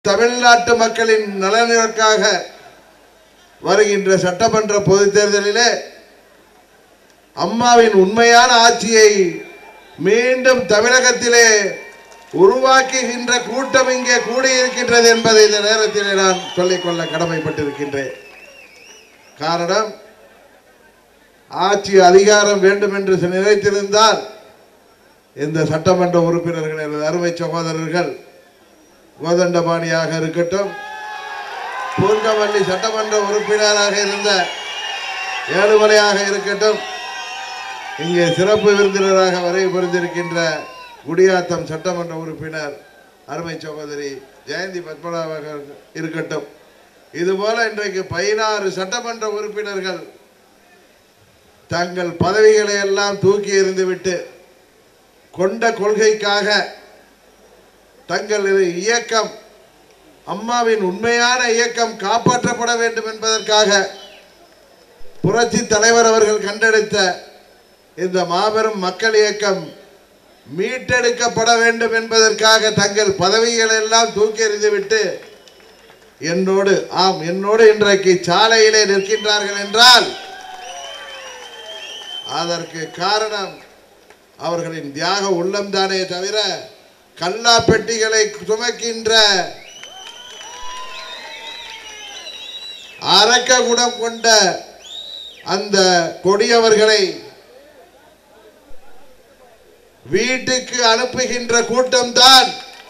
தமிழ்நாட்டு மக்களின் நலனிற்காக வருகின்ற சட்டமன்ற பொதுத் தேர்தலிலே அம்மாவின் உண்மையான ஆட்சியை மீண்டும் தமிழகத்திலே உருவாக்குகின்ற கூட்டம் இங்கே கூடியிருக்கின்றது என்பதை இந்த நேரத்திலே நான் சொல்லிக்கொள்ள கடமைப்பட்டிருக்கின்றேன் காரணம் ஆட்சி அதிகாரம் வேண்டும் என்று நினைத்திருந்தால் இந்த சட்டமன்ற உறுப்பினர்கள் எனது அருமை சகோதரர்கள் கோதண்டபாணியாக இருக்கட்டும் பூர்ணவல்லி சட்டமன்ற உறுப்பினராக இருந்த ஏழுமலையாக இருக்கட்டும் இங்கே சிறப்பு விருந்தினராக வரை புரிந்திருக்கின்ற குடியாத்தம் சட்டமன்ற உறுப்பினர் அருமை சகோதரி ஜெயந்தி பத்மநாபாக இருக்கட்டும் இதுபோல இன்றைக்கு பதினாறு சட்டமன்ற உறுப்பினர்கள் தங்கள் பதவிகளை எல்லாம் தூக்கி எறிந்துவிட்டு கொண்ட கொள்கைக்காக தங்கள் இயக்கம் அம்மாவின் உண்மையான இயக்கம் காப்பாற்றப்பட வேண்டும் என்பதற்காக புரட்சி தலைவர் அவர்கள் கண்டெடுத்த இந்த மாபெரும் மக்கள் இயக்கம் மீட்டெடுக்கப்பட வேண்டும் என்பதற்காக தங்கள் பதவிகளை எல்லாம் தூக்கி எறிந்துவிட்டு என்னோடு ஆம் என்னோடு இன்றைக்கு சாலையிலே நிற்கின்றார்கள் என்றால் அதற்கு காரணம் அவர்களின் தியாக உள்ளம்தானே தவிர கல்லா பெட்டிகளை சுமக்கின்ற அரக்க குணம் கொண்ட அந்த கொடியவர்களை வீட்டுக்கு அனுப்புகின்ற கூட்டம்தான்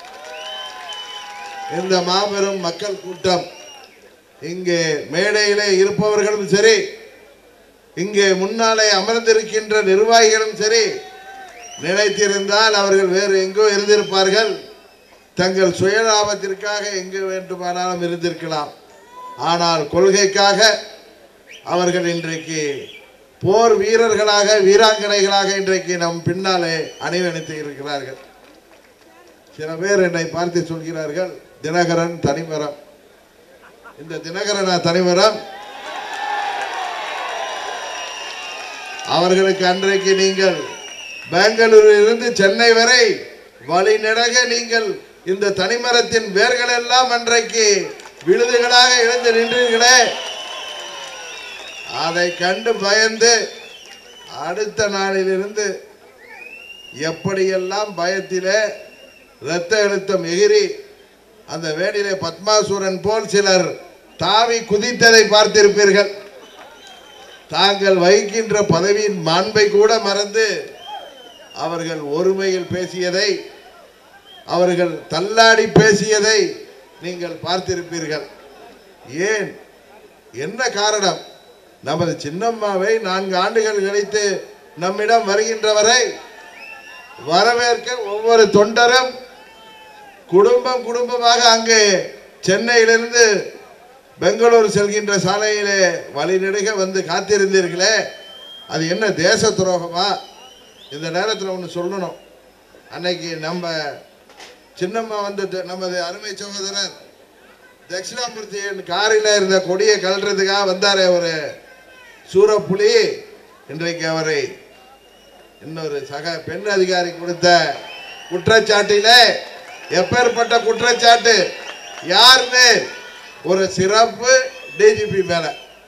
இந்த மாபெரும் மக்கள் கூட்டம் இங்கே மேடையிலே இருப்பவர்களும் சரி இங்கே முன்னாலே அமர்ந்திருக்கின்ற நிர்வாகிகளும் சரி நினைத்திருந்தால் அவர்கள் வேறு எங்கோ இருந்திருப்பார்கள் தங்கள் சுயலாபத்திற்காக எங்கு வேண்டுமானாலும் இருந்திருக்கலாம் ஆனால் கொள்கைக்காக அவர்கள் இன்றைக்கு போர் வீரர்களாக வீராங்கனைகளாக இன்றைக்கு நம் பின்னாலே அணிவணித்து இருக்கிறார்கள் சில பேர் என்னை பார்த்து சொல்கிறார்கள் தினகரன் தனிமரம் இந்த தினகரனா தனிமரம் அவர்களுக்கு அன்றைக்கு நீங்கள் பெங்களூரில் இருந்து சென்னை வரை வழிநடக நீங்கள் இந்த தனிமரத்தின் வேர்கள் எல்லாம் அன்றைக்கு விழுதுகளாக எழுந்து நின்றீர்களே அதை கண்டு பயந்து அடுத்த நாளிலிருந்து எப்படியெல்லாம் பயத்திலே இரத்த அழுத்தம் எகிரி அந்த வேடிலே பத்மாசுரன் போல் சிலர் தாவி குதித்ததை பார்த்திருப்பீர்கள் தாங்கள் வகிக்கின்ற பதவியின் மாண்பை கூட மறந்து அவர்கள் ஒருமையில் பேசியதை அவர்கள் தள்ளாடி பேசியதை நீங்கள் பார்த்திருப்பீர்கள் ஏன் என்ன காரணம் நமது சின்னம்மாவை நான்கு ஆண்டுகள் கழித்து நம்மிடம் வருகின்றவரை வரவேற்க ஒவ்வொரு தொண்டரும் குடும்பம் குடும்பமாக அங்கே சென்னையிலிருந்து பெங்களூர் செல்கின்ற சாலையிலே வழிநெடுக வந்து காத்திருந்தீர்களே அது என்ன தேச துரோகமா இந்த நேரத்தில் ஒன்று சொல்லணும் அன்னைக்கு நம்ம சின்னம்மா வந்து த- நமது அருமை சகோதரர் தட்சிணாமூர்த்தியின் காரில் இருந்த கொடியை கழட்டுறதுக்காக வந்தாரே ஒரு சூரப்புலி இன்றைக்கு அவரை இன்னொரு சக பெண் அதிகாரி கொடுத்த குற்றச்சாட்டிலே எப்பேற்பட்ட குற்றச்சாட்டு யார் மேல் ஒரு சிறப்பு டிஜிபி மேல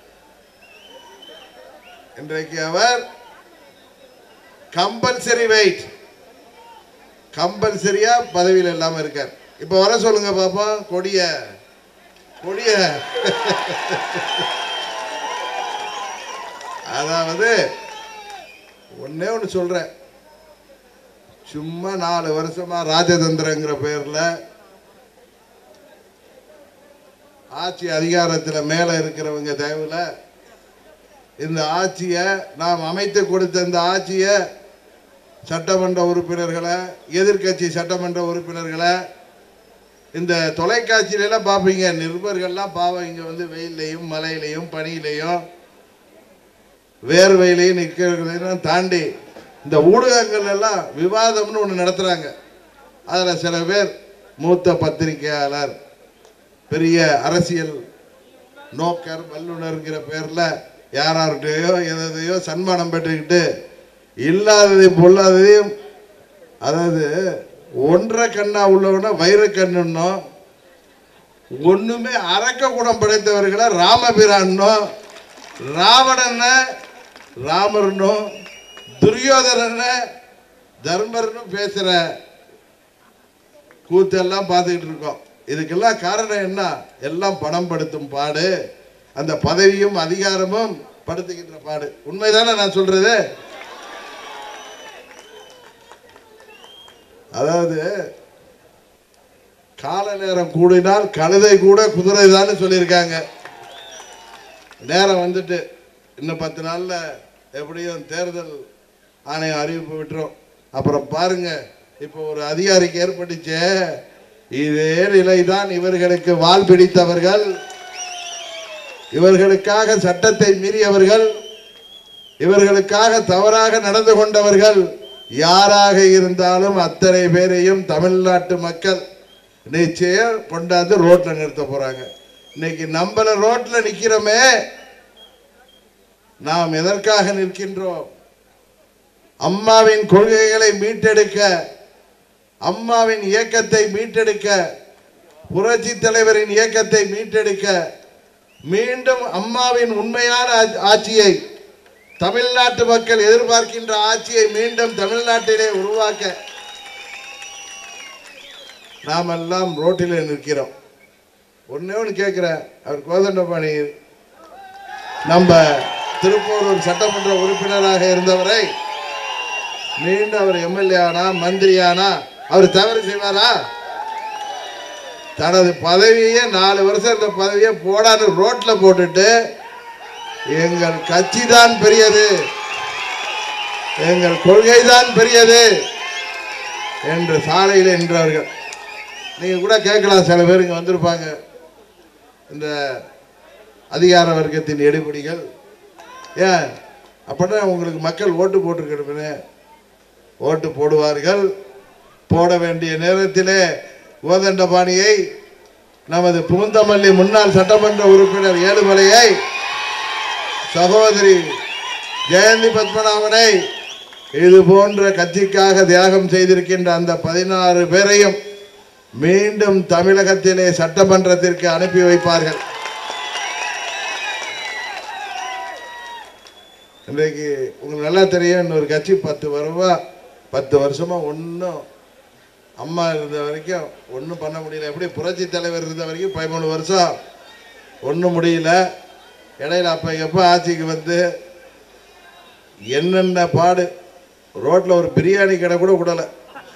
இன்றைக்கு அவர் கம்பல்சரி வெயிட் கம்பல்சரியா பதவியில் இல்லாம இருக்கார் இப்ப வர சொல்லுங்க பாப்போம் கொடிய கொடிய அதாவது ஒண்ணே ஒன்று சொல்றேன் சும்மா நாலு வருஷமா ராஜதந்திரங்கிற பேர்ல ஆட்சி அதிகாரத்தில் மேலே இருக்கிறவங்க தயவுல இந்த ஆட்சியை நாம் அமைத்து கொடுத்த இந்த ஆட்சியை சட்டமன்ற உறுப்பினர்களை எதிர்க்கட்சி சட்டமன்ற உறுப்பினர்களை இந்த தொலைக்காட்சியிலலாம் பார்ப்பீங்க நிருபர்கள்லாம் பாவம் இங்கே வந்து வெயில்லையும் மழையிலையும் பனியிலையும் வேர்வையிலையும் நிற்கிறதையும் தாண்டி இந்த ஊடகங்கள் எல்லாம் விவாதம்னு ஒன்று நடத்துகிறாங்க அதில் சில பேர் மூத்த பத்திரிகையாளர் பெரிய அரசியல் நோக்கர் வல்லுனர்ங்கிற பேரில் யாரார்கிட்டயோ எதையோ சன்மானம் பெற்றுக்கிட்டு இல்லாததையும் பொல்லாததையும் அதாவது ஒன்றரை கண்ணா உள்ளவன வைர கண்ணுன்னும் ஒண்ணுமே அரக்க குணம் படைத்தவர்களை ராமபிரானோ ராவணன ராமர்னோ துரியோதனன தர்மர்னு பேசுற கூத்தெல்லாம் பார்த்துக்கிட்டு இருக்கோம் இதுக்கெல்லாம் காரணம் என்ன எல்லாம் பணம் படுத்தும் பாடு அந்த பதவியும் அதிகாரமும் படுத்துக்கின்ற பாடு உண்மைதானே நான் சொல்றது அதாவது கால நேரம் கூடினால் கழுதை கூட குதிரை தான் சொல்லியிருக்காங்க நேரம் வந்துட்டு இன்னும் பத்து நாள்ல எப்படியும் தேர்தல் ஆணையம் அறிவிப்பு விட்டுரும் அப்புறம் பாருங்க இப்போ ஒரு அதிகாரிக்கு ஏற்பட்டுச்சே இதே நிலைதான் இவர்களுக்கு வால் பிடித்தவர்கள் இவர்களுக்காக சட்டத்தை மீறியவர்கள் இவர்களுக்காக தவறாக நடந்து கொண்டவர்கள் யாராக இருந்தாலும் அத்தனை பேரையும் தமிழ்நாட்டு மக்கள் நிச்சயம் கொண்டாந்து ரோட்ல நிறுத்த போறாங்க இன்னைக்கு நம்மள ரோட்ல நிக்கிறோமே நாம் எதற்காக நிற்கின்றோம் அம்மாவின் கொள்கைகளை மீட்டெடுக்க அம்மாவின் இயக்கத்தை மீட்டெடுக்க புரட்சி தலைவரின் இயக்கத்தை மீட்டெடுக்க மீண்டும் அம்மாவின் உண்மையான ஆட்சி- ஆட்சியை தமிழ்நாட்டு மக்கள் எதிர்பார்க்கின்ற ஆட்சியை மீண்டும் தமிழ்நாட்டிலே உருவாக்க நாமெல்லாம் ரோட்டிலே நிற்கிறோம் ஒண்ணே ஒன்று கேட்குறேன் அவர் கோதண்டபாணி நம்ம திருப்பூரூர் சட்டமன்ற உறுப்பினராக இருந்தவரை மீண்டும் அவர் எம்எல்ஏ ஆனா மந்திரி ஆனா அவர் தவறு செய்வாரா தனது பதவியே நாலு வருஷம் இந்த பதவியை போடான்னு ரோட்ல போட்டுட்டு எங்கள் கட்சி தான் பெரியது எங்கள் கொள்கை தான் பெரியது என்று சாலையில் நின்றவர்கள் நீங்க கூட கேட்கலாம் சில பேர் இங்க வந்திருப்பாங்க இந்த அதிகார வர்க்கத்தின் எடுபடிகள் ஏன் அப்படின்னா உங்களுக்கு மக்கள் ஓட்டு போட்டிருக்கணுமே ஓட்டு போடுவார்கள் போட வேண்டிய நேரத்திலே கோதண்டபாணியை நமது புகுந்தமல்லி முன்னாள் சட்டமன்ற உறுப்பினர் ஏழுமலையை சகோதரி ஜெயந்தி பத்மநாபனை இது போன்ற கட்சிக்காக தியாகம் செய்திருக்கின்ற அந்த பதினாறு பேரையும் மீண்டும் தமிழகத்திலே சட்டமன்றத்திற்கு அனுப்பி வைப்பார்கள் இன்றைக்கு உங்களுக்கு நல்லா தெரியும் இன்னொரு கட்சி பத்து வருவா பத்து வருஷமா ஒன்றும் அம்மா இருந்த வரைக்கும் ஒன்றும் பண்ண முடியல எப்படி புரட்சி தலைவர் இருந்த வரைக்கும் பதிமூணு வருஷம் ஒன்றும் முடியல இடையில அப்போ எப்போ ஆட்சிக்கு வந்து என்னென்ன பாடு ரோட்டில் ஒரு பிரியாணி கடை கூட விடலை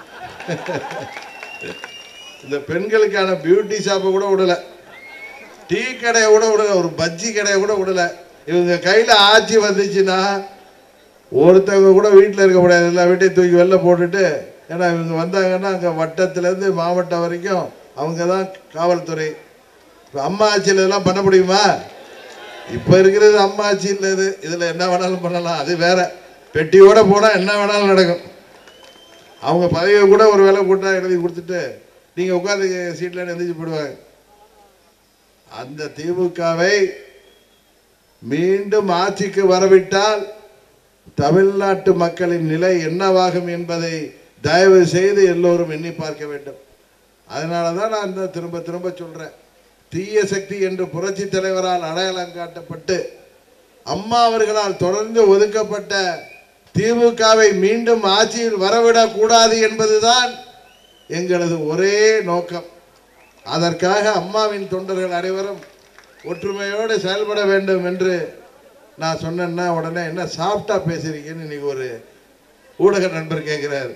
இந்த பெண்களுக்கான பியூட்டி ஷாப்பை கூட விடல டீ கடையை கூட விடல ஒரு பஜ்ஜி கடையை கூட விடல இவங்க கையில் ஆட்சி வந்துச்சுன்னா ஒருத்தவங்க கூட வீட்டில் இருக்க முடியாது எல்லா வீட்டையும் தூக்கி வெளில போட்டுட்டு ஏன்னா இவங்க வந்தாங்கன்னா அங்கே வட்டத்துலேருந்து மாவட்டம் வரைக்கும் அவங்க தான் காவல்துறை இப்போ அம்மா ஆட்சியில் இதெல்லாம் பண்ண முடியுமா இப்போ இருக்கிறது அம்மா ஆட்சி இல்லை இது இதில் என்ன வேணாலும் பண்ணலாம் அது வேற பெட்டியோட போனால் என்ன வேணாலும் நடக்கும் அவங்க பதவியை கூட ஒரு வேலை கூட்டா எழுதி கொடுத்துட்டு நீங்கள் உட்காந்து சீட்டில் எந்திரிச்சு போடுவாங்க அந்த திமுகவை மீண்டும் ஆட்சிக்கு வரவிட்டால் தமிழ்நாட்டு மக்களின் நிலை என்னவாகும் என்பதை தயவு செய்து எல்லோரும் எண்ணி பார்க்க வேண்டும் அதனால தான் நான் இந்த திரும்ப திரும்ப சொல்றேன் தீய சக்தி என்று புரட்சி தலைவரால் அடையாளம் காட்டப்பட்டு அம்மா அவர்களால் தொடர்ந்து ஒதுக்கப்பட்ட திமுகவை மீண்டும் ஆட்சியில் வரவிடக் கூடாது என்பதுதான் எங்களது ஒரே நோக்கம் அதற்காக அம்மாவின் தொண்டர்கள் அனைவரும் ஒற்றுமையோடு செயல்பட வேண்டும் என்று நான் சொன்னேன்னா உடனே என்ன சாஃப்டா பேசுறீங்கன்னு இன்னைக்கு ஒரு ஊடக நண்பர் கேட்கிறாரு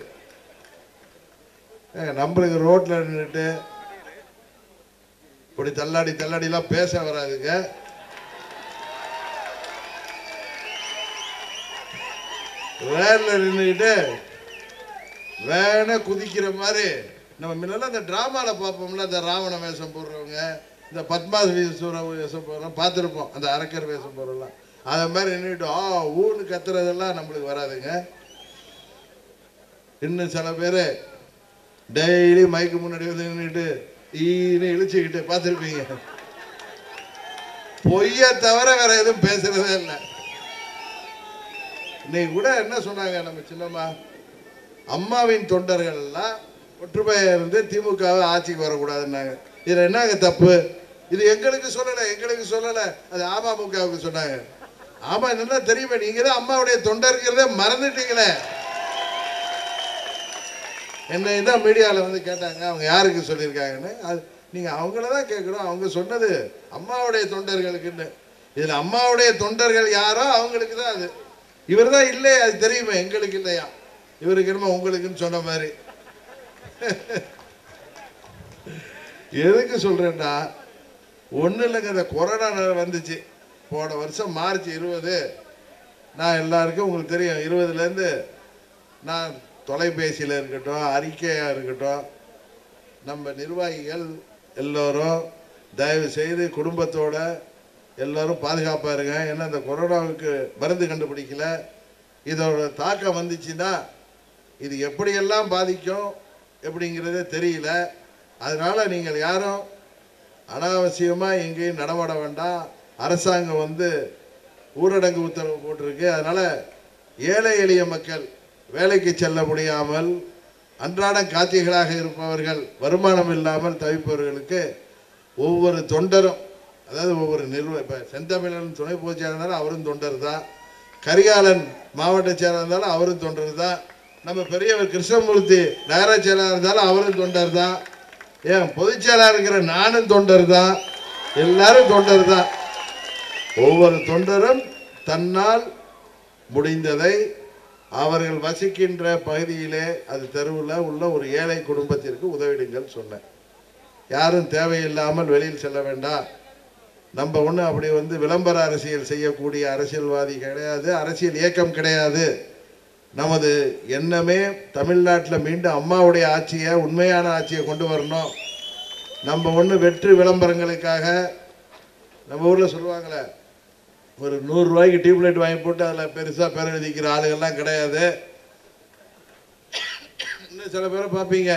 ஏங்க, நம்மளுக்கு ரோட்ல நின்றுட்டு இப்படி தள்ளாடி தள்ளாடிலாம் பேச வராதுங்க வேன்ல நின்றுக்கிட்டு வேனை குதிக்கிற மாதிரி நம்ம முன்னெல்லாம் இந்த டிராமால பார்ப்போம்ல இந்த ராவண வேஷம் போடுறவங்க இந்த பத்மாசுர வேஷம் போடுறோம் பார்த்துருப்போம் அந்த அரக்கர் வேஷம் போடுறலாம் அதை மாதிரி நின்றுட்டு ஆ ஊன்னு கத்துறதெல்லாம் நம்மளுக்கு வராதுங்க இன்னும் சில பேர் டெய்லி மைக்கு முன்னாடி வந்து நின்றுட்டு ஈன்னு இழிச்சுக்கிட்டு பார்த்துருப்பீங்க பொய்யை தவிர வேற எதுவும் பேசுறதே இல்லை இன்னைக்கு கூட என்ன சொன்னாங்க நம்ம சின்னம்மா அம்மாவின் தொண்டர்கள் எல்லாம் ஒற்றுமையா இருந்து திமுகவை ஆட்சிக்கு வரக்கூடாதுன்னாங்க இதுல என்னங்க தப்பு இது எங்களுக்கு சொல்லல எங்களுக்கு சொல்லல அது அமமுகவுக்கு சொன்னாங்க ஆமா என்ன தெரியுமே நீங்க தான் அம்மாவுடைய தொண்டர்கிறதே மறந்துட்டீங்களே என்னை தான் மீடியாவில் வந்து கேட்டாங்க அவங்க யாருக்கு சொல்லியிருக்காங்கன்னு அது நீங்கள் அவங்கள தான் கேட்கணும் அவங்க சொன்னது அம்மாவுடைய தொண்டர்களுக்குன்னு இதில் அம்மாவுடைய தொண்டர்கள் யாரோ அவங்களுக்கு தான் அது இவர் தான் இல்லை அது தெரியுமே எங்களுக்கு இல்லையா இவருக்கு என்னமோ உங்களுக்குன்னு சொன்ன மாதிரி எதுக்கு சொல்கிறேன்னா ஒன்றும் இல்லைங்க இந்த கொரோனா நேரம் வந்துச்சு போன வருஷம் மார்ச் இருபது நான் எல்லாருக்கும் உங்களுக்கு தெரியும் இருபதுலேருந்து நான் தொலைபேசியில் இருக்கட்டும் அறிக்கையாக இருக்கட்டும் நம்ம நிர்வாகிகள் எல்லோரும் தயவு செய்து குடும்பத்தோட எல்லோரும் பாதுகாப்பாக இருங்க ஏன்னா இந்த கொரோனாவுக்கு மருந்து கண்டுபிடிக்கல இதோட தாக்கம் வந்துச்சுன்னா இது எப்படியெல்லாம் பாதிக்கும் எப்படிங்கிறதே தெரியல அதனால நீங்கள் யாரும் அனாவசியமாக எங்கேயும் நடமாட வேண்டாம் அரசாங்கம் வந்து ஊரடங்கு உத்தரவு போட்டிருக்கு அதனால ஏழை எளிய மக்கள் வேலைக்கு செல்ல முடியாமல் அன்றாடம் காட்சிகளாக இருப்பவர்கள் வருமானம் இல்லாமல் தவிப்பவர்களுக்கு ஒவ்வொரு தொண்டரும் அதாவது ஒவ்வொரு நிர்வ இப்போ செந்தமிழன் துணை பொதுச் செயலாளர் அவரும் தொண்டர் தான் கரிகாலன் மாவட்ட செயலாளர் இருந்தாலும் அவரும் தொண்டர் தான் நம்ம பெரியவர் கிருஷ்ணமூர்த்தி நகர செயலாளர் இருந்தாலும் அவரும் தொண்டர் தான் ஏன் பொதுச் செயலாளர் இருக்கிற நானும் தொண்டர் தான் எல்லாரும் தொண்டர் தான் ஒவ்வொரு தொண்டரும் தன்னால் முடிந்ததை அவர்கள் வசிக்கின்ற பகுதியிலே அது தெருவில் உள்ள ஒரு ஏழை குடும்பத்திற்கு உதவிடுங்கள் சொன்னேன் யாரும் தேவையில்லாமல் வெளியில் செல்ல வேண்டாம் நம்ம ஒன்றும் அப்படி வந்து விளம்பர அரசியல் செய்யக்கூடிய அரசியல்வாதி கிடையாது அரசியல் இயக்கம் கிடையாது நமது எண்ணமே தமிழ்நாட்டில் மீண்டும் அம்மாவுடைய ஆட்சியை உண்மையான ஆட்சியை கொண்டு வரணும் நம்ம ஒன்று வெற்று விளம்பரங்களுக்காக நம்ம ஊரில் சொல்லுவாங்களே ஒரு நூறுரூவாய்க்கு டியூப்லைட் வாங்கி போட்டு அதில் பெருசாக பேர் எழுதிக்கிற ஆளுகள்லாம் கிடையாது இன்னும் சில பேரை பார்ப்பீங்க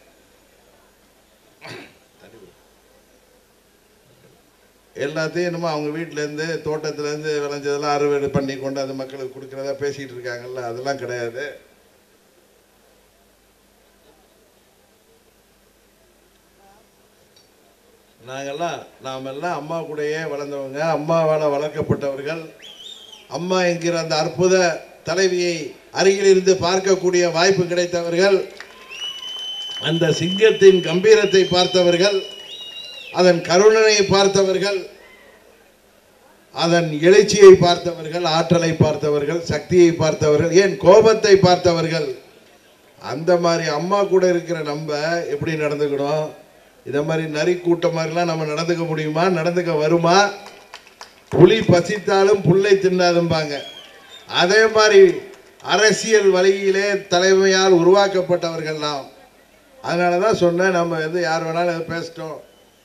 எல்லாத்தையும் என்னமோ அவங்க வீட்டிலேருந்து தோட்டத்துலேருந்து விளைஞ்சதெல்லாம் அறுவடை பண்ணி கொண்டு அது மக்களுக்கு கொடுக்குறதா பேசிகிட்டு இருக்காங்கல்ல அதெல்லாம் கிடையாது நாங்கெல்லாம் நாம் எல்லாம் அம்மா கூடயே வளர்ந்தவங்க அம்மாவால் வளர்க்கப்பட்டவர்கள் அம்மா என்கிற அந்த அற்புத தலைவியை அருகில் இருந்து பார்க்கக்கூடிய வாய்ப்பு கிடைத்தவர்கள் அந்த சிங்கத்தின் கம்பீரத்தை பார்த்தவர்கள் அதன் கருணனை பார்த்தவர்கள் அதன் எழுச்சியை பார்த்தவர்கள் ஆற்றலை பார்த்தவர்கள் சக்தியை பார்த்தவர்கள் ஏன் கோபத்தை பார்த்தவர்கள் அந்த மாதிரி அம்மா கூட இருக்கிற நம்ம எப்படி நடந்துக்கணும் இதை மாதிரி நரி கூட்டம் மாதிரிலாம் நம்ம நடந்துக்க முடியுமா நடந்துக்க வருமா புலி பசித்தாலும் புல்லை தின்னாதும்பாங்க அதே மாதிரி அரசியல் வழியிலே தலைமையால் உருவாக்கப்பட்டவர்கள் நாம் அதனால தான் சொன்னேன் நம்ம எது யார் வேணாலும் எது பேசிட்டோம்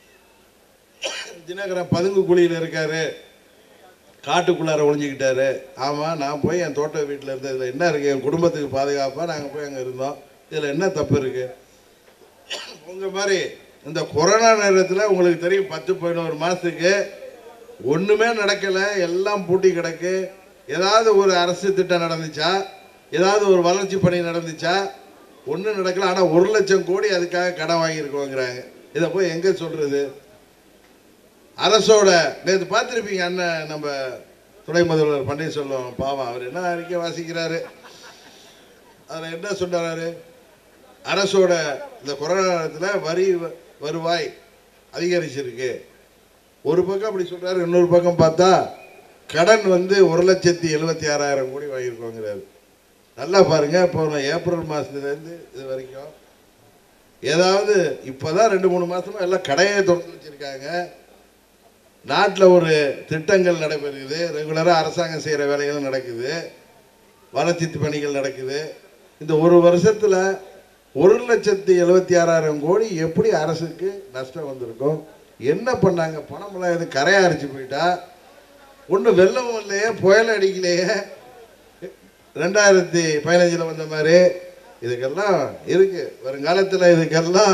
தினகரன் பதுங்கு குழியில் இருக்காரு காட்டுக்குள்ளார ஒளிஞ்சிக்கிட்டாரு ஆமாம் நான் போய் என் தோட்ட வீட்டில் இருந்தேன் இதில் என்ன இருக்குது என் குடும்பத்துக்கு பாதுகாப்பாக நாங்கள் போய் அங்கே இருந்தோம் இதில் என்ன தப்பு இருக்குது உங்கள் மாதிரி இந்த கொரோனா நேரத்தில் உங்களுக்கு தெரியும் பத்து பதினோரு மாதத்துக்கு ஒன்றுமே நடக்கலை எல்லாம் பூட்டி கிடக்கு ஏதாவது ஒரு அரசு திட்டம் நடந்துச்சா ஏதாவது ஒரு வளர்ச்சி பணி நடந்துச்சா ஒன்றும் நடக்கல ஆனால் ஒரு லட்சம் கோடி அதுக்காக கடன் வாங்கியிருக்கோங்கிறாங்க இதை போய் எங்கே சொல்கிறது அரசோட நேற்று பார்த்துருப்பீங்க அண்ணன் நம்ம துணை முதல்வர் பன்னீர்செல்வம் பாவம் அவர் என்ன அறிக்கை வாசிக்கிறாரு அதில் என்ன சொல்றாரு அரசோட இந்த கொரோனா நேரத்தில் வரி வ- வருவாய் அதிகரிச்சிருக்கு ஒரு பக்கம் அப்படி சொல்றாரு இன்னொரு பக்கம் பார்த்தா கடன் வந்து ஒரு லட்சத்தி எழுபத்தி ஆறாயிரம் கோடி வாங்கியிருக்கோங்கிறாரு நல்லா பாருங்க போன ஏப்ரல் மாதத்துலேருந்து இது வரைக்கும் ஏதாவது இப்போதான் ரெண்டு மூணு மாசமா எல்லாம் கடையை திறந்து வச்சிருக்காங்க நாட்டில் ஒரு திட்டங்கள் நடைபெறுகிறது ரெகுலராக அரசாங்கம் செய்கிற வேலைகள் நடக்குது வளர்ச்சி பணிகள் நடக்குது இந்த ஒரு வருஷத்தில் ஒரு லட்சத்தி எழுபத்தி ஆறாயிரம் கோடி எப்படி அரசுக்கு நஷ்டம் வந்திருக்கும் என்ன பண்ணாங்க பணமெல்லாம் எது கரையா அரிச்சு போயிட்டா ஒன்றும் வெள்ளமும் இல்லையே புயல் அடிக்கலையே ரெண்டாயிரத்தி பதினஞ்சில் வந்த மாதிரி இதுக்கெல்லாம் இருக்கு வருங்காலத்தில் இதுக்கெல்லாம்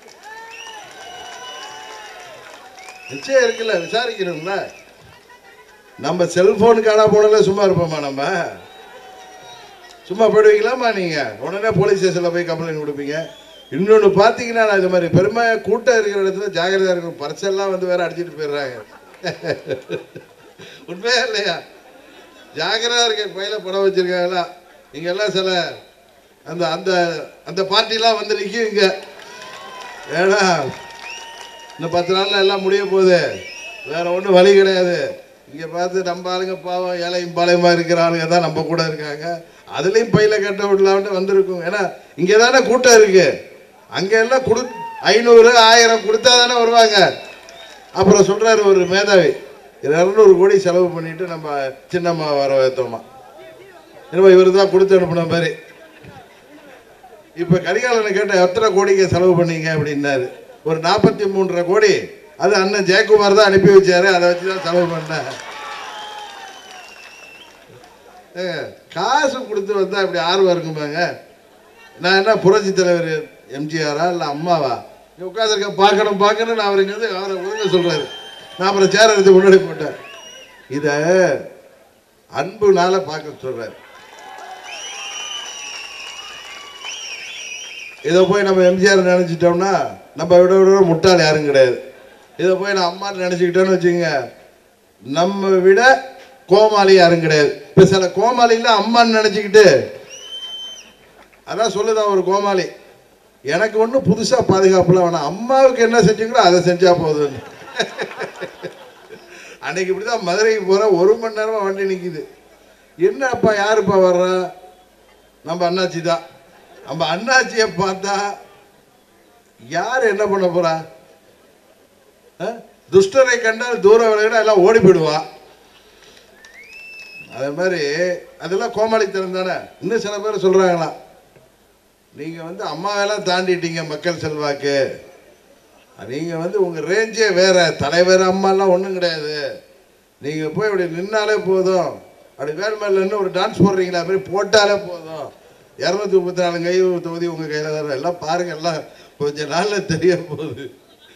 நிச்சயம் இருக்குல்ல விசாரிக்கணும்ல நம்ம செல்போன் காணா போனல சும்மா இருப்போமா நம்ம சும்மா போயிடுவீங்களாம்மா நீங்க உடனே போலீஸ் ஸ்டேஷன்ல போய் கம்ப்ளைண்ட் கொடுப்பீங்க இன்னொன்று பார்த்தீங்கன்னா நான் இந்த மாதிரி பெருமை கூட்டம் இருக்கிற இடத்துல ஜாகிரதையா இருக்கும் பரிசெல்லாம் வந்து வேற அடிச்சிட்டு போயிடுறாங்க உண்மையா இல்லையா ஜாகிரதா இருக்க பையில படம் வச்சிருக்காங்களா இங்க எல்லாம் சில அந்த அந்த அந்த பார்ட்டிலாம் வந்து நிற்கும் இங்க ஏன்னா இன்னும் பத்து நாள்ல எல்லாம் முடிய போகுது வேற ஒன்றும் வழி கிடையாது இங்க பார்த்து நம்ம ஆளுங்க பாவம் ஏழையும் பாளையமா இருக்கிற ஆளுங்க தான் நம்ம கூட இருக்காங்க அதுலயும் பையில கட்ட விடலாம்னு வந்திருக்கும் ஏன்னா இங்க தானே கூட்டம் இருக்கு அங்க எல்லாம் கொடு ஐநூறு ஆயிரம் கொடுத்தா தானே வருவாங்க அப்புறம் சொல்றாரு ஒரு மேதாவி இரநூறு கோடி செலவு பண்ணிட்டு நம்ம சின்னம்மா வர வைத்தோமா என்னமோ இவர் தான் கொடுத்து அனுப்பின மாதிரி இப்ப கரிகாலனை கேட்ட எத்தனை கோடிக்கு செலவு பண்ணீங்க அப்படின்னாரு ஒரு நாற்பத்தி மூன்றரை கோடி அது அண்ணன் ஜெயக்குமார் தான் அனுப்பி வச்சாரு அதை வச்சு தான் செலவு பண்ணேன் ஏங்க, காசு கொடுத்து வந்தா இப்படி ஆர்வம் இருக்குமாங்க நான் என்ன புரட்சி தலைவர் எம்ஜிஆரா இல்லை அம்மாவா இங்க உட்காந்துருக்க பார்க்கணும் பார்க்கணும் நான் அவருக்கு வந்து அவரை ஒழுங்க சொல்றாரு நான் அப்புறம் சேர எடுத்து முன்னாடி போட்டேன் இத அன்புனால பார்க்க சொல்றாரு இதை போய் நம்ம எம்ஜிஆர் நினைச்சிட்டோம்னா நம்ம விட விட முட்டாள் யாரும் கிடையாது இதை போய் நான் அம்மா நினைச்சுக்கிட்டோன்னு வச்சுங்க நம்ம விட கோமாளி யாரும் கிடையாது இப்ப சில கோமாளில அம்மான்னு நினைச்சுக்கிட்டு அதான் சொல்லுதான் ஒரு கோமாளி எனக்கு ஒன்றும் புதுசா பாதுகாப்புலாம் வேணாம் அம்மாவுக்கு என்ன செஞ்சீங்களோ அதை செஞ்சா போதும் அன்னைக்கு இப்படிதான் மதுரைக்கு போற ஒரு மணி நேரமா வண்டி நிக்குது என்ன அப்பா யாருப்பா வர்றா நம்ம அண்ணாச்சி தான் நம்ம அண்ணாச்சியை பார்த்தா யார் என்ன பண்ண போறா அஹ்? துஷ்டரை கண்டால் தூர விலகினா எல்லாம் ஓடி போயிடுவா அதே மாதிரி அதெல்லாம் கோமாளித்தனம் தானே இன்னும் சில பேர் சொல்றாங்களாம் நீங்க வந்து அம்மாவெல்லாம் தாண்டிட்டீங்க மக்கள் செல்வாக்கு நீங்க வந்து உங்க ரேஞ்சே வேற தலைவர் அம்மாலாம் ஒன்றும் கிடையாது நீங்க போய் இப்படி நின்னாலே போதும் அப்படி வேல்மேல நின்று ஒரு டான்ஸ் போடுறீங்களா அப்படி போட்டாலே போதும் இரநூத்தி முப்பத்தி நாலு கை தொகுதி உங்க கையில தான் எல்லாம் பாருங்க எல்லாம் கொஞ்ச நாள்ல தெரிய போகுது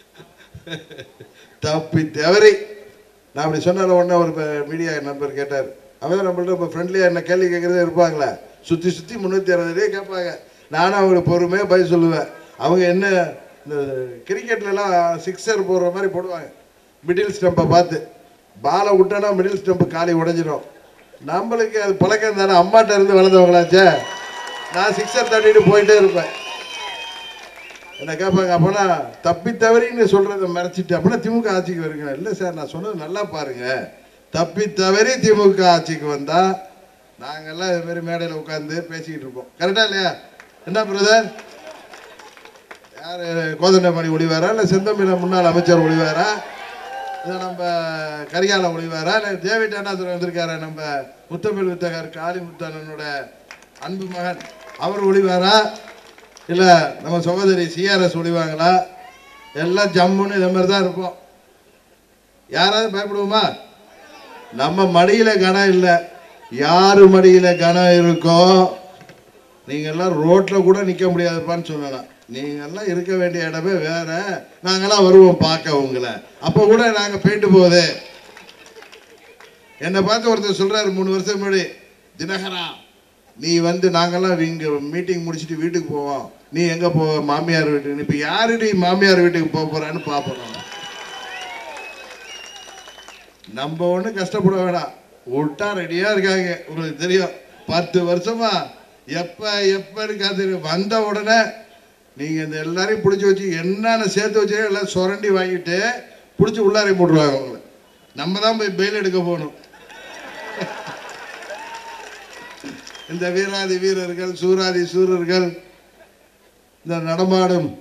தப்பி தவறி நான் அப்படி சொன்ன உடனே ஒரு மீடியா நண்பர் கேட்டார் அவன் நம்மள்ட்ட இப்போ ஃப்ரெண்ட்லியாக என்ன கேள்வி கேட்குறதே இருப்பாங்களே சுற்றி சுற்றி முந்நூற்றி அறுபதுலேயே கேட்பாங்க நானும் அவங்களுக்கு பொறுமையாக பதில் சொல்லுவேன் அவங்க என்ன இந்த கிரிக்கெட்லலாம் சிக்ஸர் போடுற மாதிரி போடுவாங்க மிடில் ஸ்டம்பை பார்த்து பாலை விட்டோன்னா மிடில் ஸ்டம்பு காலி உடைஞ்சிரும் நம்மளுக்கு அது பழக்கம் தானே அம்மாட்ட இருந்து வளர்ந்தவங்களாச்சே நான் சிக்ஸர் தட்டிட்டு போயிட்டே இருப்பேன் என்ன கேட்பாங்க அப்போனா தப்பி தவறின்னு சொல்றத மறைச்சிட்டு அப்படின்னா திமுக ஆட்சிக்கு வருங்க இல்லை சார் நான் சொன்னது நல்லா பாருங்க தப்பி தவறி திமுக ஆட்சிக்கு வந்தா நாங்கெல்லாம் இது மாதிரி மேடையில் உட்காந்து பேசிக்கிட்டு இருப்போம் கரெக்டா இல்லையா என்ன பிரதர் யார் கோதண்டமணி ஒளிவாரா இல்லை செந்தமிழ முன்னாள் அமைச்சர் ஒளிவாரா இல்லை நம்ம கரிகால ஒளிவாரா இல்லை தேவிட் அண்ணாதுரை வந்திருக்காரு நம்ம முத்தமிழ் வித்தகர் காளிமுத்தனனோட அன்பு மகன் அவர் ஒளிவாரா இல்லை நம்ம சகோதரி சிஆர்எஸ் ஒளிவாங்களா எல்லாம் ஜம்முன்னு இதை மாதிரி தான் இருப்போம் யாராவது பயப்படுவோமா நம்ம மடியில கனம் இல்லை யாரு மடியில கனம் இருக்கோ நீங்க எல்லாம் ரோட்ல கூட நிக்க முடியாதுப்பான்னு சொல்லலாம் நீங்க எல்லாம் இருக்க வேண்டிய இடமே வேற நாங்கெல்லாம் வருவோம் பார்க்க உங்களை அப்ப கூட நாங்க போயிட்டு போகுது என்னை பார்த்து ஒருத்தர் சொல்றாரு மூணு வருஷம் முன்னாடி தினகரா நீ வந்து நாங்கெல்லாம் இங்க மீட்டிங் முடிச்சுட்டு வீட்டுக்கு போவோம் நீ எங்க போவ மாமியார் வீட்டுக்கு இப்ப யாரு நீ மாமியார் வீட்டுக்கு போக போறான்னு பார்ப்போம் நாம. நம்ம ஒன்றும் கஷ்டப்பட வேணாம் விட்டா ரெடியா இருக்காங்க உங்களுக்கு தெரியும் பத்து வருஷமா எப்ப எப்பன்னு காத்து வந்த உடனே நீங்க இந்த எல்லாரையும் பிடிச்சி வச்சு என்னென்ன சேர்த்து வச்சு எல்லாம் சுரண்டி வாங்கிட்டு பிடிச்சி உள்ளாரை போட்டுருவாங்க உங்களை நம்ம தான் போய் பெயில் எடுக்க போகணும் இந்த வீராதி வீரர்கள் சூராதி சூரர்கள் இந்த நடமாடும்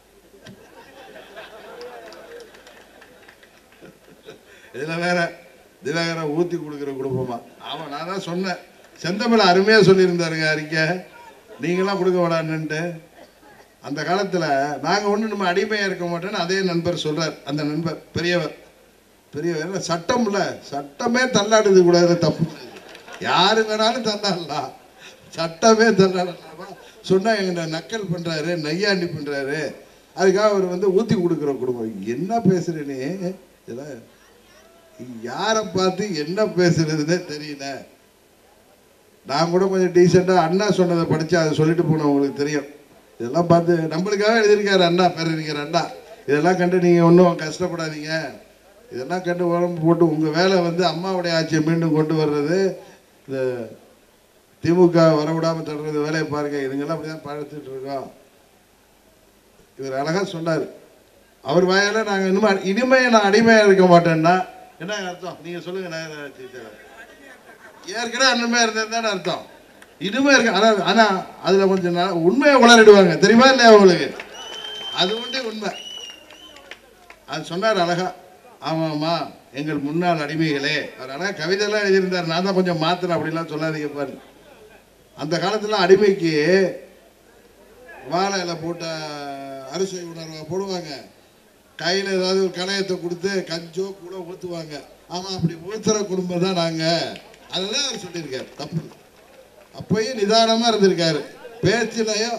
இதுல வேற தினகரன் ஊத்தி கொடுக்குற குடும்பமா ஆமா நான் தான் சொன்னேன் செந்தமிழ் அருமையா சொல்லியிருந்தாருங்க அறிக்கை நீங்களாம் கொடுக்க வேணான்னுட்டு அந்த காலத்துல நாங்க ஒண்ணு நம்ம அடிமையா இருக்க மாட்டோம்னு அதே நண்பர் சொல்றார் அந்த நண்பர் பெரியவர் பெரியவர் சட்டம்ல சட்டமே தள்ளாடுது கூடாது தப்பு யாரு வேணாலும் தள்ளாடலாம் சட்டமே தள்ளாடலாமா சொன்னா எங்க நக்கல் பண்றாரு நையாண்டி பண்றாரு அதுக்காக அவர் வந்து ஊத்தி கொடுக்குற குடும்பம் என்ன பேசுற நீ இதெல்லாம் யாரை பார்த்து என்ன பேசுறதுன்னே தெரியல நான் கூட கொஞ்சம் டீசெண்டாக அண்ணா சொன்னதை படித்து அதை சொல்லிட்டு போனேன் உங்களுக்கு தெரியும் இதெல்லாம் பார்த்து நம்மளுக்காக எழுதியிருக்காரு அண்ணா பேரறிஞர் அண்ணா இதெல்லாம் கண்டு நீங்கள் ஒன்றும் கஷ்டப்படாதீங்க இதெல்லாம் கண்டு உடம்பு போட்டு உங்கள் வேலை வந்து அம்மாவுடைய ஆட்சியை மீண்டும் கொண்டு வர்றது இந்த திமுக வரவிடாமல் தடுறது வேலையை பாருங்க இதுங்கெல்லாம் அப்படி தான் பார்த்துட்டு இருக்கோம் இவர் அழகாக சொன்னார் அவர் வாயால நாங்கள் இனிமே இனிமே நான் அடிமையாக இருக்க மாட்டேன்னா என்ன அர்த்தம் நீங்கள் சொல்லுங்கள் நான் டீச்சர் ஏற்கனவே அண்ணமையாக இருந்தது தானே அர்த்தம் இனிமே இருக்கு ஆனால் ஆனால் அதில் கொஞ்சம் நா- உண்மையை உளறிடுவாங்க தெரியுமா இல்லையா உங்களுக்கு அது ஒன்றே உண்மை அது சொன்னார் அழகா ஆமாம்மா எங்கள் முன்னாள் அடிமைகளே அவர் அழகா கவிதைலாம் எழுதியிருந்தார் நான் தான் கொஞ்சம் மாத்திரம் அப்படிலாம் சொல்லாதீங்க பாரு அந்த காலத்துல அடிமைக்கு வாழை இலை போட்ட அரிசி உணர்வை போடுவாங்க கையில் ஏதாவது ஒரு கணையத்தை கொடுத்து கஞ்சோ கூட ஊற்றுவாங்க ஆமாம் அப்படி ஊத்துற குடும்பம் தான் நாங்கள் அதுதான் அவர் சொல்லியிருக்காரு தப்பு இல்லை. அப்பயும் நிதானமாக இருந்திருக்காரு பேச்சிலையும்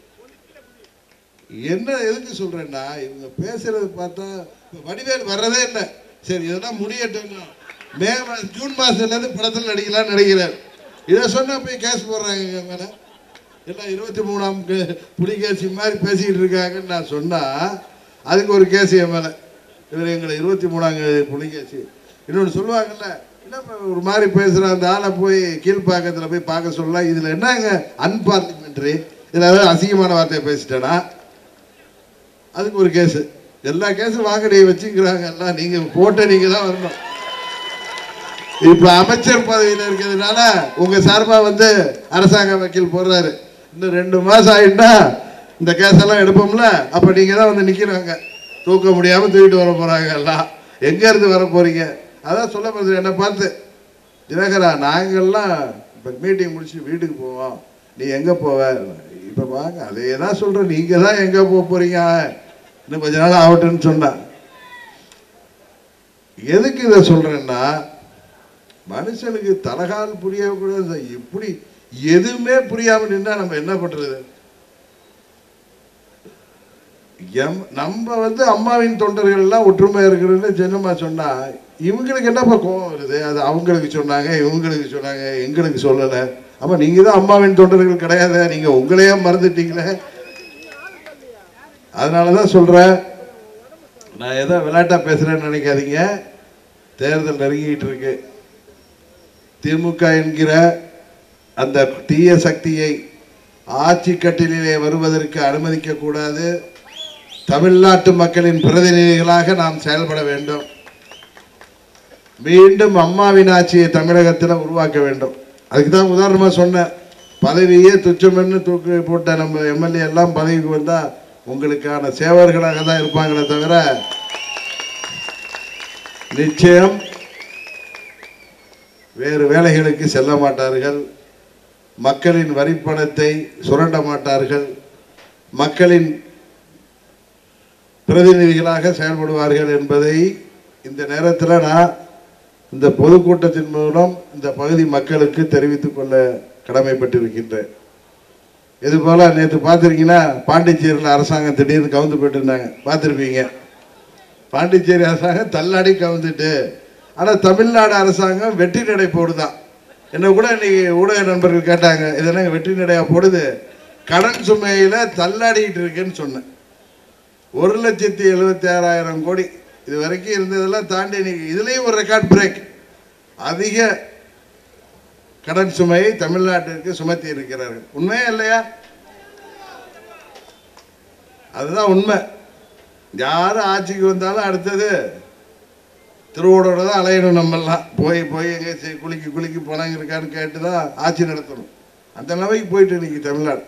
என்ன எதுக்கு சொல்றேன்னா இவங்க பேசுறது பார்த்தா இப்ப வடிவேல் வர்றதே இல்லை சரி இதெல்லாம் முடியட்டும் மே மா- ஜூன் மாசத்துலேருந்து படத்தில் நடிக்கலாம்னு நடிக்கிறார் இதை சொன்னா போய் கேஸ் போடுறாங்க எங்க மேல எல்லாம் இருபத்தி மூணாம் கே- புலிகேசி மாதிரி பேசிக்கிட்டு இருக்காங்கன்னு நான் சொன்னா அதுக்கு ஒரு கேஸ் என் மேல இவர் எங்களை இருபத்தி மூணாம் புலிகேசி இன்னொன்று சொல்லுவாங்கல்ல என்னப்பா ஒரு மாதிரி பேசுகிற அந்த ஆளை போய் கீழ்ப்பாக்கத்தில் போய் பார்க்க சொல்லலாம் இதில் என்னங்க அன்பார்லிமெண்ட்ரி இதில் ஏதாவது அசிங்கமான வார்த்தையை பேசிட்டேனா அதுக்கு ஒரு கேஸு எல்லா கேஸும் வாங்கடி வச்சுக்கிறாங்க எல்லாம் நீங்கள் போட்ட நீங்கள் தான் வரணும் இப்போ அமைச்சர் பதவியில் இருக்கிறதுனால உங்கள் சார்பாக வந்து அரசாங்க வக்கீல் போடுறாரு இன்னும் ரெண்டு மாதம் ஆயிட்டா இந்த கேஸெல்லாம் எடுப்போம்ல அப்போ நீங்கள் தான் வந்து நிற்கிறாங்க தூக்க முடியாமல் தூக்கிட்டு வர போகிறாங்க எல்லாம் எங்கேருந்து வர போகிறீங்க அதான் சொல்ல போகிறது என்னை பார்த்து தினகரா நாங்கள்லாம் இப்போ மீட்டிங் முடிச்சு வீட்டுக்கு போவோம் நீ எங்கே போவ இப்போ வாங்க அதே தான் சொல்கிறேன் நீங்கள் தான் எங்கே போக போகிறீங்க இன்னும் கொஞ்ச நாள் ஆகட்டும்னு சொன்னேன் எதுக்கு இதை சொல்கிறேன்னா மனுஷனுக்கு தலகால் புரியக்கூடாது இப்படி எதுவுமே புரியாமல் நின்னா நம்ம என்ன பண்ணுறது எம் நம்ம வந்து அம்மாவின் தொண்டர்கள் எல்லாம் ஒற்றுமை இருக்கிறதுன்னு சின்னம்மா சொன்னா இவங்களுக்கு என்னப்பா கோவம் வருது அது அவங்களுக்கு சொன்னாங்க இவங்களுக்கு சொன்னாங்க எங்களுக்கு சொல்லலை அப்ப நீங்க தான் அம்மாவின் தொண்டர்கள் கிடையாது நீங்க உங்களையே மறந்துட்டீங்களே அதனால தான் சொல்றேன் நான் ஏதோ விளையாட்டா பேசுறேன்னு நினைக்காதீங்க தேர்தல் நெருங்கிட்டு இருக்கு திமுக என்கிற அந்த தீய சக்தியை ஆட்சி கட்டிலே வருவதற்கு அனுமதிக்க கூடாது தமிழ்நாட்டு மக்களின் பிரதிநிதிகளாக நாம் செயல்பட வேண்டும் மீண்டும் அம்மாவின் ஆட்சியை தமிழகத்தில் உருவாக்க வேண்டும் அதுக்கு தான் உதாரணமாக சொன்னேன் பதவியே துச்சமென்னு தூக்கி போட்ட நம்ம எம்எல்ஏ எல்லாம் பதவிக்கு வந்தா உங்களுக்கான சேவர்களாக தான் இருப்பாங்களே தவிர நிச்சயம் வேறு வேலைகளுக்கு செல்ல மாட்டார்கள் மக்களின் வரிப்பணத்தை சுரண்ட மாட்டார்கள் மக்களின் பிரதிநிதிகளாக செயல்படுவார்கள் என்பதை இந்த நேரத்தில் நான் இந்த பொதுக்கூட்டத்தின் மூலம் இந்த பகுதி மக்களுக்கு தெரிவித்துக் கொள்ள கடமைப்பட்டிருக்கின்றேன் இது போல நேற்று பார்த்துருக்கீங்கன்னா பாண்டிச்சேரியில் அரசாங்கம் திடீர்னு கவுந்து போயிட்டு இருந்தாங்க பார்த்துருப்பீங்க பாண்டிச்சேரி அரசாங்கம் தள்ளாடி கவுந்துட்டு ஆனால் தமிழ்நாடு அரசாங்கம் வெற்றி நடை போடுதான் என்ன கூட இன்னைக்கு ஊடக நண்பர்கள் கேட்டாங்க இது என்னங்க வெற்றி நடையா போடுது கடன் சுமையில தள்ளாடிட்டு இருக்குன்னு சொன்னேன் ஒரு லட்சத்தி எழுபத்தி ஆறாயிரம் கோடி இது வரைக்கும் இருந்ததெல்லாம் தாண்டி இன்னைக்கு இதுலேயும் ஒரு ரெக்கார்ட் பிரேக் அதிக கடன் சுமையை தமிழ்நாட்டிற்கு சுமத்தி இருக்கிறார்கள் உண்மையா இல்லையா அதுதான் உண்மை யார் ஆட்சிக்கு வந்தாலும் அடுத்தது திருவோடோட தான் அலையணும் நம்மெல்லாம் போய் போய் எங்கே சரி குளிக்கு குளிக்கு பணம் இருக்கான்னு கேட்டு தான் ஆட்சி நடத்தணும் அந்த நிலைமைக்கு போயிட்டு இன்னைக்கு தமிழ்நாடு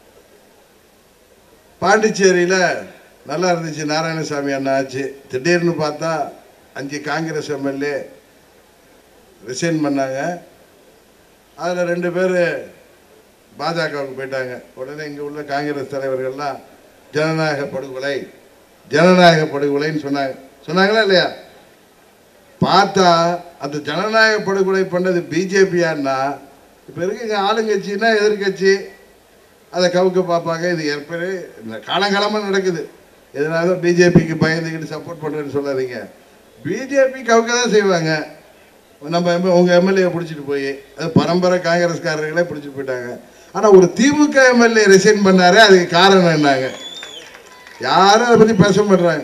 பாண்டிச்சேரியில் நல்லா இருந்துச்சு நாராயணசாமி அண்ணா ஆச்சு திடீர்னு பார்த்தா அஞ்சு காங்கிரஸ் எம்எல்ஏ ரிசைன் பண்ணாங்க அதில் ரெண்டு பேர் பாஜகவுக்கு போயிட்டாங்க உடனே இங்கே உள்ள காங்கிரஸ் தலைவர்கள்லாம் ஜனநாயக படுகொலை ஜனநாயக படுகொலைன்னு சொன்னாங்க சொன்னாங்களா இல்லையா பார்த்தா அந்த ஜனநாயக படுகொலை பண்ணது பிஜேபியான்னா இப்போ இருக்குங்க ஆளுங்கட்சின்னா எதிர்க்கட்சி அதை கவுக்க பார்ப்பாங்க இது ஏற்கனவே இந்த காலங்காலமாக நடக்குது இதனால பிஜேபிக்கு பயந்துக்கிட்டு சப்போர்ட் பண்ணுறேன்னு சொல்லாதீங்க பிஜேபி கவுக்க தான் செய்வாங்க நம்ம எம் உங்கள் எம்எல்ஏ பிடிச்சிட்டு போய் அது பரம்பரை காங்கிரஸ்காரர்களே பிடிச்சிட்டு போயிட்டாங்க ஆனா ஒரு திமுக எம்எல்ஏ ரிசைன் பண்ணாரு அதுக்கு காரணம் என்னங்க யாரும் அதை பத்தி பேச மாட்டாங்க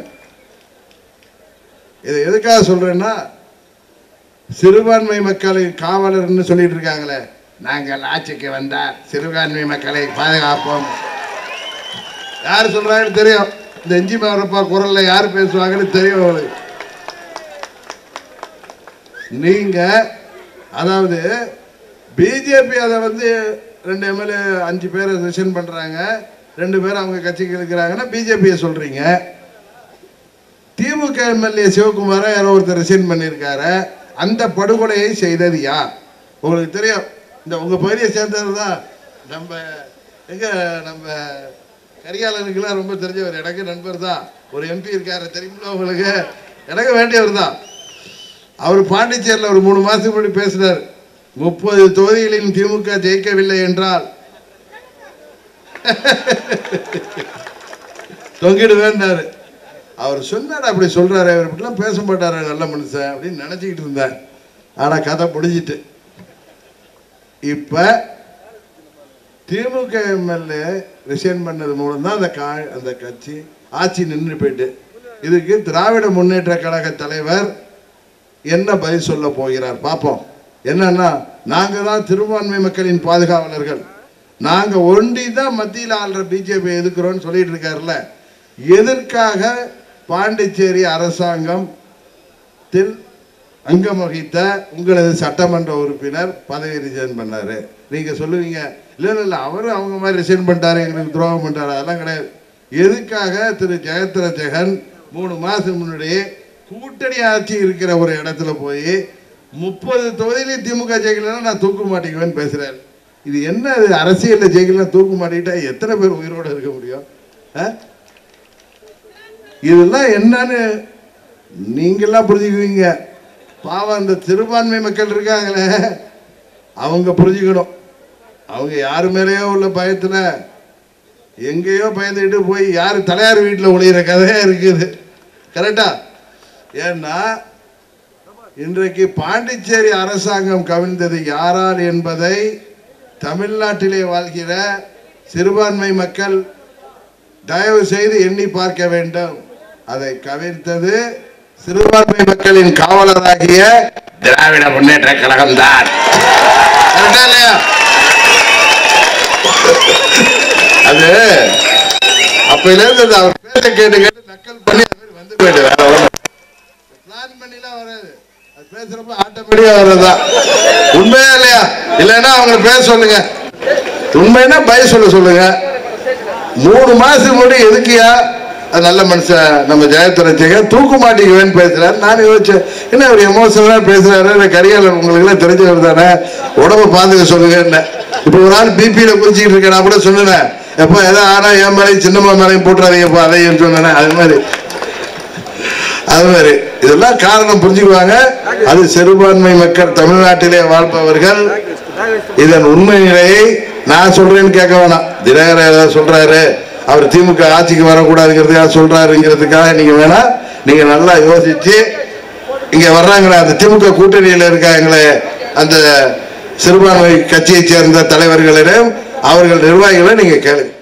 இதை எதுக்காக சொல்றேன்னா சிறுபான்மை மக்களின் காவலர்னு சொல்லிட்டு இருக்காங்களே நாங்கள் ஆட்சிக்கு வந்தால் சிறுபான்மை மக்களை பாதுகாப்போம் யார் சொல்றாங்கன்னு தெரியும் இந்த எஞ்சி மாவரப்பா குரல்ல யார் பேசுவாங்கன்னு தெரியும் அவங்களுக்கு நீங்க அதாவது பிஜேபி அதை வந்து ரெண்டு எம்எல்ஏ அஞ்சு பேரை ரிசைன் பண்றாங்க ரெண்டு பேரும் அவங்க கட்சிக்கு இருக்கிறாங்கன்னா பிஜேபியை சொல்றீங்க திமுக எம்எல்ஏ சிவகுமாரை யாரோ ஒருத்தர் ரிசைன் பண்ணியிருக்காரு அந்த படுகொலையை செய்தது யார் உங்களுக்கு தெரியும் இந்த உங்க பகுதியை சேர்ந்தவர் தான் நம்ம எங்க நம்ம கரிகாலனுக்குலாம் ரொம்ப தெரிஞ்சவர் எனக்கு நண்பர் தான் ஒரு எம்பி இருக்காரு தெரியுமில்ல உங்களுக்கு எனக்கு வேண்டியவர் தான் அவர் பாண்டிச்சேரியில் ஒரு மூணு மாசத்துக்கு முன்னாடி பேசினார் முப்பது தொகுதிகளில் திமுக ஜெயிக்கவில்லை என்றால் தொங்கிடுவேன்னாரு அவர் சொன்னார் அப்படி சொல்றாரு அவர் இப்படிலாம் பேச மாட்டாரு நல்ல மனுஷன் அப்படின்னு நினைச்சுக்கிட்டு இருந்தேன் ஆனா கதை முடிஞ்சிட்டு இப்ப திமுக எம்எல்ஏ ரிசைன் பண்ணது மூலம் தான் அந்த கா அந்த கட்சி ஆட்சி நின்று போயிட்டு இதுக்கு திராவிட முன்னேற்ற கழக தலைவர் என்ன பதில் சொல்ல போகிறார் பார்ப்போம் என்னன்னா நாங்க தான் சிறுபான்மை மக்களின் பாதுகாவலர்கள் நாங்க ஒண்டி தான் மத்தியில் ஆள்ற பிஜேபி எதுக்குறோம்னு சொல்லிட்டு இருக்காருல்ல எதற்காக பாண்டிச்சேரி அரசாங்கம் தில் அங்கம் வகித்த உங்களது சட்டமன்ற உறுப்பினர் பதவி ரிசைன் பண்ணாரு நீங்க சொல்லுவீங்க இல்ல இல்ல இல்ல அவரு அவங்க மாதிரி ரிசைன் பண்ணிட்டாரு எங்களுக்கு துரோகம் பண்ணிட்டாரு அதெல்லாம் கிடையாது எதுக்காக திரு ஜெயத்ர ஜெகன் மூணு மாசத்துக்கு முன்னாடி கூட்டணி ஆட்சி இருக்கிற ஒரு இடத்துல போய் முப்பது தொகுதியிலையும் திமுக ஜெயிக்கலன்னா நான் தூக்க மாட்டேங்குவேன்னு பேசுறாரு இது என்ன இது அரசியல்ல ஜெயிக்கலாம் தூக்க மாட்டிக்கிட்டா எத்தனை பேர் உயிரோட இருக்க முடியும் ஆ? இதெல்லாம் என்னன்னு நீங்கெல்லாம் புரிஞ்சுக்குவீங்க பாவம் அந்த சிறுபான்மை மக்கள் இருக்காங்களே அவங்க புரிஞ்சுக்கணும் அவங்க யாரு மேலேயோ உள்ள பயத்துல எங்கேயோ பயந்துக்கிட்டு போய் யார் தலையார் வீட்டில் ஒளியிற கதையா இருக்குது கரெக்டா ஏன்னா இன்றைக்கு பாண்டிச்சேரி அரசாங்கம் கவிழ்ந்தது யாரால் என்பதை தமிழ்நாட்டிலே வாழ்கிற சிறுபான்மை மக்கள் தயவு செய்து எண்ணி பார்க்க வேண்டும் அதை கவிழ்த்தது சிறுபான்மை மக்களின் காவலராகிய திராவிட முன்னேற்ற கழகம் தான் இல்லையா அது அப்பையில இருந்து அது அவர் பேச கேட்டு கேட்டு நக்கல் பண்ணி அது மாதிரி வந்து போயிட்டு வேற ஒண்ணும் பிளான் பண்ணிலாம் வராது அது பேசுறப்ப ஆட்டோமேட்டிக்கா வர்றதா உண்மையா இல்லையா இல்லைன்னா அவங்க பேச சொல்லுங்க உண்மைன்னா பய சொல்ல சொல்லுங்க மூணு மாசத்துக்கு முன்னாடி எதுக்குயா அது நல்ல மனுஷன் நம்ம ஜெயத்துரட்சகன் தூக்க மாட்டீங்கன்னு பேசுறாரு நான் யோசிச்சேன் என்ன அவர் எமோஷனலா பேசுறாரு இந்த கரிகாலன் உங்களுக்கு எல்லாம் தெரிஞ்சவர் தானே உடம்ப பாத்துக்க சொல்லுங்க என்ன இப்ப ஒரு ஆள் பிபியில குதிச்சுக்கிட்டு இருக்கேன் நான் கூட சொன்னேன் எப்போ எதோ ஆனா என் மேலையும் சின்னம்மா மேலையும் போட்டுறாதீங்கப்பா அதையும் சொன்னேன் அது மாதிரி அது மாதிரி இதெல்லாம் காரணம் புரிஞ்சுக்குவாங்க அது சிறுபான்மை மக்கள் தமிழ்நாட்டிலே வாழ்பவர்கள் இதன் உண்மை நிலையை நான் சொல்றேன்னு கேட்க வேணாம் தினகரன் ஏதாவது சொல்றாரு அவர் திமுக ஆட்சிக்கு வரக்கூடாதுங்கிறதுக்காக சொல்றாருங்கிறதுக்காக நீங்க வேணா நீங்க நல்லா யோசிச்சு இங்க வர்றாங்களே அந்த திமுக கூட்டணியில இருக்காங்களே அந்த சிறுபான்மை கட்சியை சேர்ந்த தலைவர்களிடம் அவர்கள் நிர்வாகிகளை நீங்க கேளுங்க